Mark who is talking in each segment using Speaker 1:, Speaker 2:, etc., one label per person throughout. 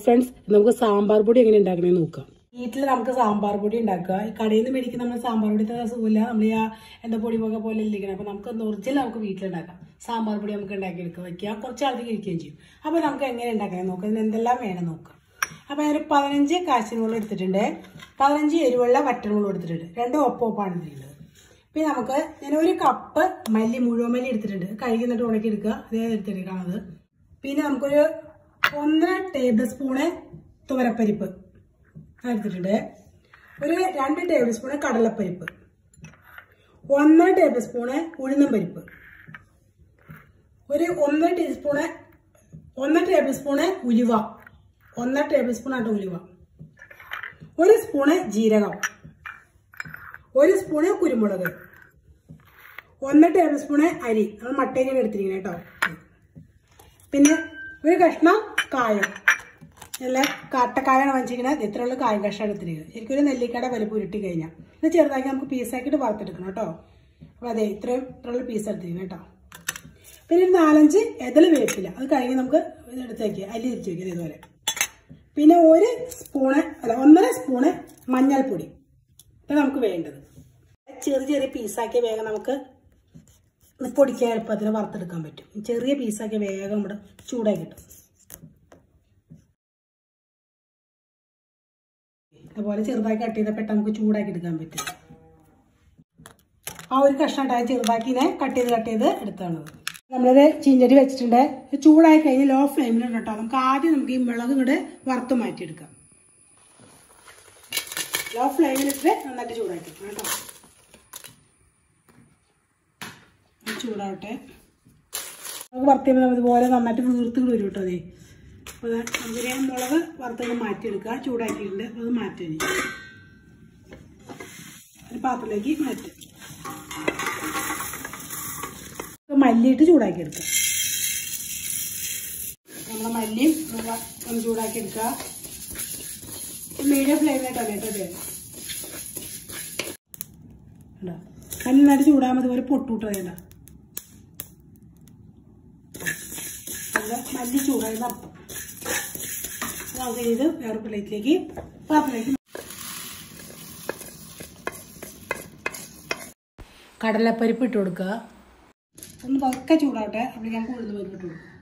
Speaker 1: friends നമുക്ക് സാമ്പാർ പൊടി എങ്ങനെ ഉണ്ടാക്കണമെന്ന് നോക്കാം വീട്ടിൽ നമുക്ക് സാമ്പാർ പൊടി ഉണ്ടാക്കുക ഈ കടയിൽ നിന്ന് മേടിക്കുന്ന നമ്മൾ സാമ്പാർ പൊടി ഇത്ര സുഖമില്ല നമ്മൾ ആ എന്താ പൊടി പോക പോലെ ഇരിക്കണം അപ്പോൾ നമുക്ക് ഒറിജിനൽ നമുക്ക് വീട്ടിലുണ്ടാക്കാം സാമ്പാർ പൊടി നമുക്ക് ഉണ്ടാക്കിയെടുക്കുക വയ്ക്കുക കുറച്ച് ആൾക്ക് ഇരിക്കുകയും ചെയ്യും അപ്പോൾ നമുക്ക് എങ്ങനെ ഉണ്ടാക്കണം നോക്കാം ഇതിന് എന്തെല്ലാം വേണം നോക്കാം അപ്പോൾ ഞാൻ ഒരു പതിനഞ്ച് കാച്ചിനുള്ളിൽ എടുത്തിട്ടുണ്ട് പതിനഞ്ച് എരിവുള്ള വറ്റനുള്ളിൽ എടുത്തിട്ടുണ്ട് രണ്ടും ഒപ്പം ഒപ്പമാണ് എടുത്തിട്ടുള്ളത് പിന്നെ നമുക്ക് ഞാൻ ഒരു കപ്പ് മല്ലി മുഴുവൻ മല്ലി എടുത്തിട്ടുണ്ട് കഴുകി എന്നിട്ട് ഉണക്കി എടുക്കുക അതേ എടുത്തിട്ടാണത് പിന്നെ നമുക്കൊരു ഒന്നര ടേബിൾ സ്പൂണ് തുവരപ്പരിപ്പ് എടുത്തിട്ടുണ്ട് ഒരു രണ്ട് ടേബിൾ സ്പൂണ് കടലപ്പരിപ്പ് ഒന്നര ടേബിൾ സ്പൂണ് ഉഴുന്നും പരിപ്പ് ഒരു ഒന്നര ടീസ്പൂണ് ഒന്നര ടേബിൾ സ്പൂണ് ഉലുവ ഒന്നര ടേബിൾ സ്പൂൺ ആട്ടോ ഉലുവ ഒരു സ്പൂണ് ജീരകം ഒരു സ്പൂണ് കുരുമുളക് ഒന്നര ടേബിൾ സ്പൂണ് അരി നമ്മൾ മട്ടേരിയാണ് എടുത്തിരിക്കുന്നത് കേട്ടോ പിന്നെ ഒരു കഷ്ണം കായം നല്ല കട്ടക്കായാണ് വാങ്ങിച്ചിരിക്കുന്നത് ഇത്രയുള്ള കായ കഷ്ണം എടുത്തിരിക്കുന്നത് ശരിക്കും ഒരു നെല്ലിക്കട വലുപ്പം ഉരുട്ടി കഴിഞ്ഞാൽ ഇത് ചെറുതാക്കി നമുക്ക് പീസാക്കിയിട്ട് വറുത്തെടുക്കണം കേട്ടോ അപ്പോൾ അതെ ഇത്രയും ഇത്രയുള്ള പീസ് എടുത്തിരിക്കുന്നത് കേട്ടോ പിന്നെ ഒരു നാലഞ്ച് എതള് വേപ്പില്ല അത് കഴുകി നമുക്ക് എടുത്ത് വയ്ക്കുക അല്ലി തിരിച്ച് വയ്ക്കുക ഇതുപോലെ പിന്നെ ഒരു സ്പൂണ് അല്ല ഒന്നര സ്പൂണ് മഞ്ഞൾപ്പൊടി ഇപ്പം നമുക്ക് വേണ്ടത് ചെറിയ ചെറിയ പീസാക്കിയ വേഗം നമുക്ക് പൊടിക്കാൻ എളുപ്പത്തിന് വറുത്തെടുക്കാൻ പറ്റും ചെറിയ പീസാക്കിയ വേഗം നമ്മുടെ ചൂടായി കിട്ടും അതുപോലെ ചെറുതാക്കി കട്ട് ചെയ്ത പെട്ടെന്ന് നമുക്ക് ചൂടാക്കി എടുക്കാൻ പറ്റും ആ ഒരു കഷ്ണം ഉണ്ടായ ചെറുതാക്കിനെ കട്ട് ചെയ്ത് കട്ട് ചെയ്ത് എടുത്താണ് നമ്മളിത് ചീഞ്ചട്ടി വെച്ചിട്ടുണ്ട് ഇത് ചൂടായി കഴിഞ്ഞ് ലോ ഫ്ലെയിമിൽ കേട്ടോ നമുക്ക് ആദ്യം നമുക്ക് ഈ മുളക് ഇങ്ങോട്ട് വറുത്ത് മാറ്റിയെടുക്കാം ലോ ഫ്ലെയിമിലിട്ട് നന്നായിട്ട് ചൂടാക്കി കേട്ടോ ഇത് ചൂടാവട്ടെ നമുക്ക് വറുത്ത് ചെയ്യുമ്പോൾ നമ്മൾ ഇതുപോലെ നന്നായിട്ട് വീർത്ത് വരും കേട്ടോ അതേ അപ്പോൾ നമുക്ക് മുളക് വറുത്തത് മാറ്റിയെടുക്കുക ചൂടാക്കിയിട്ടുണ്ട് അപ്പോൾ അത് മാറ്റി ഒരു പാത്രത്തിലേക്ക് മാറ്റുക മല്ലിയിട്ട് ചൂടാക്കി എടുക്കുക നമ്മുടെ മല്ലിയും ഒന്ന് ചൂടാക്കി എടുക്കുക മീഡിയം ഫ്ലെയിമിലിട്ടോ കേട്ടോ കണ്ടോ നന്നായിട്ട് ചൂടാകുമ്പോൾ ഇതുപോലെ പൊട്ടുവിട്ട് വേണ്ട മല്ലി ചൂടായത് അപ്പം നമുക്ക് ഇത് വേറെ പ്ലേറ്റിലേക്ക് പാത്രത്തിലേക്ക് കടലപ്പരിപ്പ് ഇട്ട് കൊടുക്കുക ഒന്ന് പതുക്കെ ചൂടാവട്ടെ അപ്പോഴേക്ക് നമുക്ക് ഉഴുന്ന് പരിപ്പ് ഇട്ട് കൊടുക്കും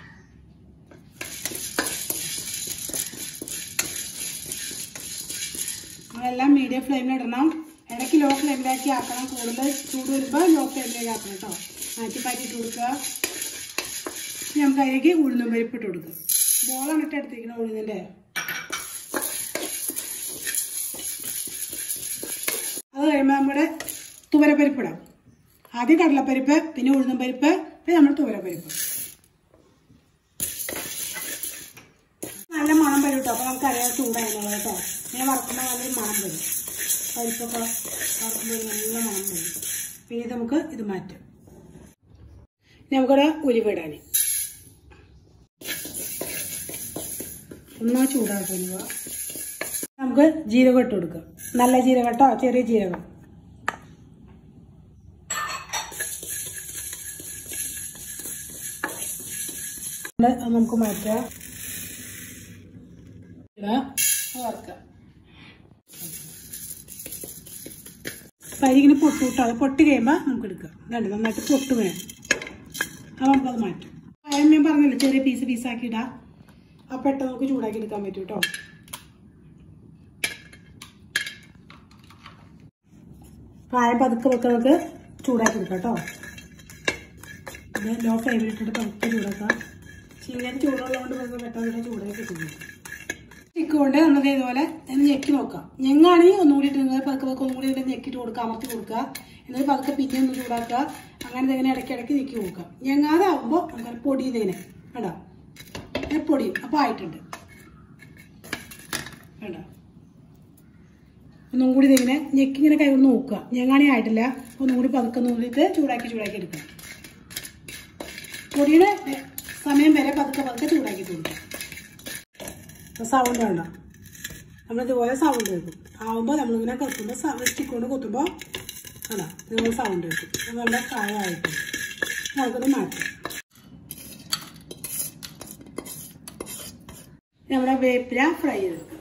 Speaker 1: നമ്മളെല്ലാം മീഡിയം ഫ്ലെയിമിൽ ഇടണം ഇടയ്ക്ക് ലോ ഫ്ലെയിമിലേക്ക് ആക്കണം കൂടുതൽ ചൂട് വരുമ്പോൾ ലോ ഫ്ലെയിമിലേക്ക് ആക്കണം കേട്ടോ മാറ്റി പാറ്റിട്ട് കൊടുക്കുക ഇനി നമുക്ക് അതിലേക്ക് ഉഴുന്നും പരിപ്പ് ഇട്ട് കൊടുക്കുക ബോളാണ് ഇട്ട് എടുത്തിരിക്കുന്നത് ഉഴുന്നിൻ്റെ അത് കഴിയുമ്പോൾ നമ്മുടെ തുവരപ്പരിപ്പ് ഇടാം ആദ്യം കടലപ്പരിപ്പ് പിന്നെ ഉഴുന്നും പരിപ്പ് പിന്നെ നമ്മൾ തുവരപ്പരിപ്പ് നല്ല മണം വരും കേട്ടോ അപ്പോൾ നമുക്ക് അറിയാൻ ചൂടായിരുന്നുള്ളത് കേട്ടോ ഇങ്ങനെ വറുക്കുമ്പോൾ നല്ലൊരു മണം വരും പരിപ്പൊക്കെ വറുക്കുമ്പോൾ ഒരു നല്ല മണം വരും പിന്നെ ഇത് നമുക്ക് ഇത് മാറ്റാം ഇനി നമുക്കിവിടെ ഉരുവിടാൻ ഒന്നാ ചൂടാക്കുക നമുക്ക് ജീരകം ഇട്ട് കൊടുക്കാം നല്ല ജീരകം കേട്ടോ ചെറിയ ജീരകം അത് നമുക്ക് മാറ്റാം വറുക്കാം പരിങ്ങനെ പൊട്ടു കിട്ടും അത് പൊട്ടി കഴിയുമ്പോൾ നമുക്ക് എടുക്കാം രണ്ട് നന്നായിട്ട് പൊട്ട് വേണം അപ്പോൾ നമുക്കത് മാറ്റും അയം ഞാൻ പറഞ്ഞില്ല ചെറിയ പീസ് പീസാക്കി ഇടാം ആ പെട്ടെന്ന് നമുക്ക് ചൂടാക്കി എടുക്കാൻ പറ്റും കേട്ടോ കായം പതുക്കെ പതുക്കെ നമുക്ക് ചൂടാക്കി എടുക്കാം കേട്ടോ ഇത് ലോ ഫ്ലെയിമിൽ ഇട്ടിട്ട് പതുക്കെ ചൂടാക്കാം ചീങ്ങനെ ചൂടുള്ളതുകൊണ്ട് പെട്ടെന്ന് പെട്ടെന്ന് ചൂടാക്കി കിട്ടുന്നു ചിക്ക് കൊണ്ട് നമുക്ക് ഇതുപോലെ ഒന്ന് ഞെക്കി നോക്കാം ഞെങ്ങാണെങ്കിൽ ഒന്നുകൂടി ഇട്ട് നിങ്ങൾ പതുക്കെ പതുക്കെ ഒന്നുകൂടി ഇതിന്റെ ഞെക്കിട്ട് കൊടുക്കുക അമർത്തി കൊടുക്കുക എന്നിട്ട് പതുക്കെ പിന്നെ ഒന്ന് ചൂടാക്കുക അങ്ങനെ ഇതിങ്ങനെ ഇടയ്ക്ക് ഇടയ്ക്ക് ഞെക്കി കൊടുക്കാം ഞെങ്ങാതെ ആകുമ്പോൾ നമുക്ക് പൊടി ഇതിങ്ങനെ കേട്ടോ ഇങ്ങനെ പൊടിയും അപ്പോൾ ആയിട്ടുണ്ട് കേട്ടോ ഒന്നും കൂടി ഇതിങ്ങനെ ഞെക്കി ഇങ്ങനെ കൈ കൊണ്ട് നോക്കുക ഞെങ്ങാണി ആയിട്ടില്ല ഒന്നും കൂടി പതുക്കെ നോക്കിയിട്ട് ചൂടാക്കി ചൂടാക്കി എടുക്കുക പൊടിയുടെ സമയം വരെ പതുക്കെ പതുക്കെ ചൂടാക്കി കൊടുക്കുക സൗണ്ട് വേണ്ട നമ്മളിതുപോലെ സൗണ്ട് കേൾക്കും ആവുമ്പോൾ നമ്മളിങ്ങനെ കൊത്തുമ്പോൾ സ്റ്റിക്ക് കൊണ്ട് കൊത്തുമ്പോൾ അല്ല ഇതുപോലെ സൗണ്ട് കേൾക്കും അത് നല്ല കായമായിട്ടുണ്ട് നമുക്കത് മാറ്റാം നമ്മുടെ വേപ്പില ഫ്രൈ ചെയ്തെടുക്കാം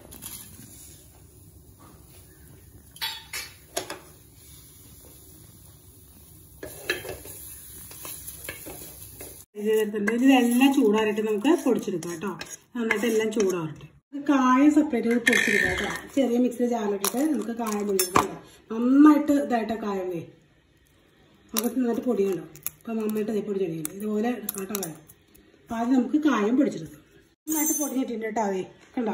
Speaker 1: ഇത് ചേർത്തിട്ടുണ്ട് ഇതെല്ലാം ചൂടാറിയിട്ട് നമുക്ക് പൊടിച്ചെടുക്കാം കേട്ടോ നന്നായിട്ട് എല്ലാം ചൂടാറട്ടെ കായ സെപ്പറേറ്റ് ചെയ്ത് പൊടിച്ചെടുക്കാം കേട്ടോ ചെറിയ മിക്സിയിൽ ചാലിട്ടിട്ട് നമുക്ക് കായം പൊടിച്ചെടുക്കാം നന്നായിട്ട് ഇതായിട്ട് കായം വേ നമുക്ക് നന്നായിട്ട് പൊടിയുണ്ടോ അപ്പം നന്നായിട്ട് ഇതേ പൊടിച്ചെടുക്കില്ല ഇതുപോലെ എടുക്കാം കേട്ടോ കായം അപ്പം ആദ്യം നമുക്ക് കായം പൊടിച്ചെടുക്കാം നന്നായിട്ട് പൊടിഞ്ഞിട്ടുണ്ട് കേട്ടോ അതേ കണ്ടോ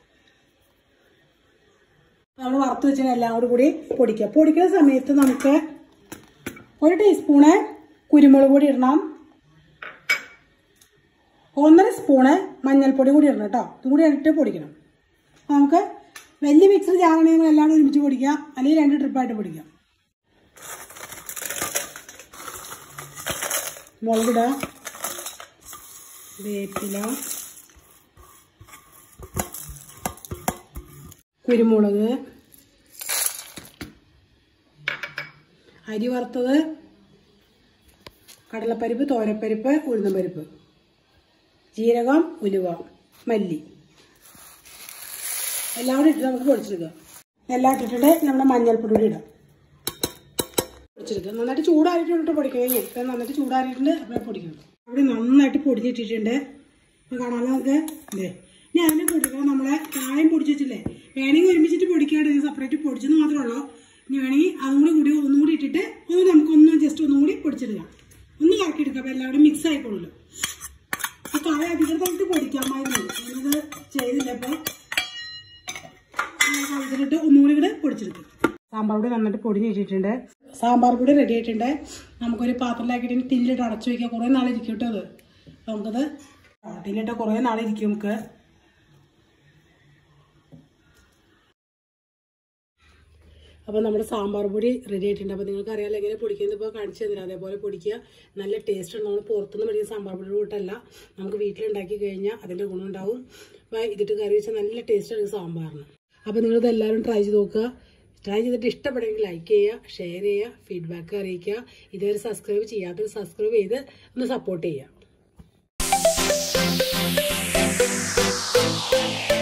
Speaker 1: നമ്മൾ വറുത്ത് വെച്ചാൽ എല്ലാം കൂടി കൂടി പൊടിക്കുക പൊടിക്കുന്ന സമയത്ത് നമുക്ക് ഒരു ടീസ്പൂണ് കുരുമുളക് പൊടി ഇടണം ഒന്നര സ്പൂണ് മഞ്ഞൾപ്പൊടി കൂടി ഇടണം കേട്ടോ ഇതും കൂടി ഇട്ടിട്ട് പൊടിക്കണം അപ്പോൾ നമുക്ക് വലിയ മിക്സർ ജാറാണെങ്കിൽ എല്ലാം കൂടി ഒരുമിച്ച് പൊടിക്കാം അല്ലെങ്കിൽ രണ്ട് ട്രിപ്പായിട്ട് പൊടിക്കാം മുളകിട വേപ്പില കുരുമുളക് അരി വറുത്തത് കടലപ്പരിപ്പ് തോരപ്പരിപ്പ് ഉഴുന്നപ്പരിപ്പ് ജീരകം ഉലുവ മല്ലി എല്ലാം കൂടി ഇട്ട് നമുക്ക് പൊടിച്ചെടുക്കാം എല്ലാം ഇട്ടിട്ട് നമ്മുടെ മഞ്ഞൾപ്പൊടി കൂടി ഇടാം പൊടിച്ചെടുക്കുക നന്നായിട്ട് ചൂടാറിയിട്ടുണ്ട് പൊടിക്കുക ഇപ്പം നന്നായിട്ട് ചൂടാറിയിട്ടുണ്ട് അപ്പോൾ പൊടിക്കണം അവിടെ നന്നായിട്ട് പൊടിഞ്ഞിട്ടിട്ടുണ്ട് അപ്പം കാണാമല്ലോ നമുക്ക് ഇതേ ഇനി അതിനെ പൊടിക്കണം നമ്മളെ കായം പൊടിച്ച് വെച്ചില്ലേ വേണമെങ്കിൽ ഒരുമിച്ചിട്ട് പൊടിക്കാണ്ട് ഇത് സെപ്പറേറ്റ് പൊടിച്ചെന്ന് മാത്രമേ ഉള്ളൂ ഇനി വേണമെങ്കിൽ അതും കൂടി കൂടി ഒന്നും കൂടി ഇട്ടിട്ട് ഒന്ന് നമുക്കൊന്ന് ജസ്റ്റ് ഒന്നും കൂടി പൊടിച്ചെടുക്കാം ഒന്ന് കറക്കിയെടുക്കാം അപ്പോൾ എല്ലാം കൂടി മിക്സ് ആയിക്കൊള്ളുമല്ലോ ഈ കായ അധികം നമുക്ക് പൊടിക്കാമായിരുന്നു ഞാനത് ചെയ്തില്ല അപ്പോൾ ഇതിലിട്ട് ഒന്നുകൂടി കൂടെ പൊടിച്ചെടുക്കും സാമ്പാർ പൊടി നന്നായിട്ട് പൊടിഞ്ഞ് വെച്ചിട്ടുണ്ട് സാമ്പാർ പൊടി റെഡി ആയിട്ടുണ്ട് നമുക്കൊരു പാത്രത്തിലാക്കിയിട്ട് ടില്ലിട്ട് അടച്ചു വയ്ക്കുക കുറേ നാളിരിക്കും കേട്ടോ അത് നമുക്കത് ടില്ലിട്ട് കുറേ നാളിരിക്കും നമുക്ക് അപ്പോൾ നമ്മുടെ സാമ്പാർ പൊടി റെഡി ആയിട്ടുണ്ട് അപ്പോൾ നിങ്ങൾക്ക് അറിയാമല്ലോ എങ്ങനെ പൊടിക്കുന്നത് ഇപ്പോൾ കാണിച്ചു തന്നില്ല അതേപോലെ പൊടിക്കുക നല്ല ടേസ്റ്റ് ഉണ്ട് നമ്മൾ പുറത്തുനിന്ന് മേടിക്കുന്ന സാമ്പാർ പൊടി കൂട്ടല്ല നമുക്ക് വീട്ടിലുണ്ടാക്കി കഴിഞ്ഞാൽ അതിൻ്റെ ഗുണം ഉണ്ടാവും അപ്പോൾ ഇതിട്ട് കറി വെച്ചാൽ നല്ല ടേസ്റ്റാണ് സാമ്പാറിന് അപ്പോൾ നിങ്ങളിത് എല്ലാവരും ട്രൈ ചെയ്ത് നോക്കുക ട്രൈ ചെയ്തിട്ട് ഇഷ്ടപ്പെടുമെങ്കിൽ ലൈക്ക് ചെയ്യുക ഷെയർ ചെയ്യുക ഫീഡ്ബാക്ക് അറിയിക്കുക ഇതുവരെ സബ്സ്ക്രൈബ് ചെയ്യാത്തവർ സബ്സ്ക്രൈബ് ചെയ്ത് ഒന്ന് സപ്പോർട്ട് ചെയ്യുക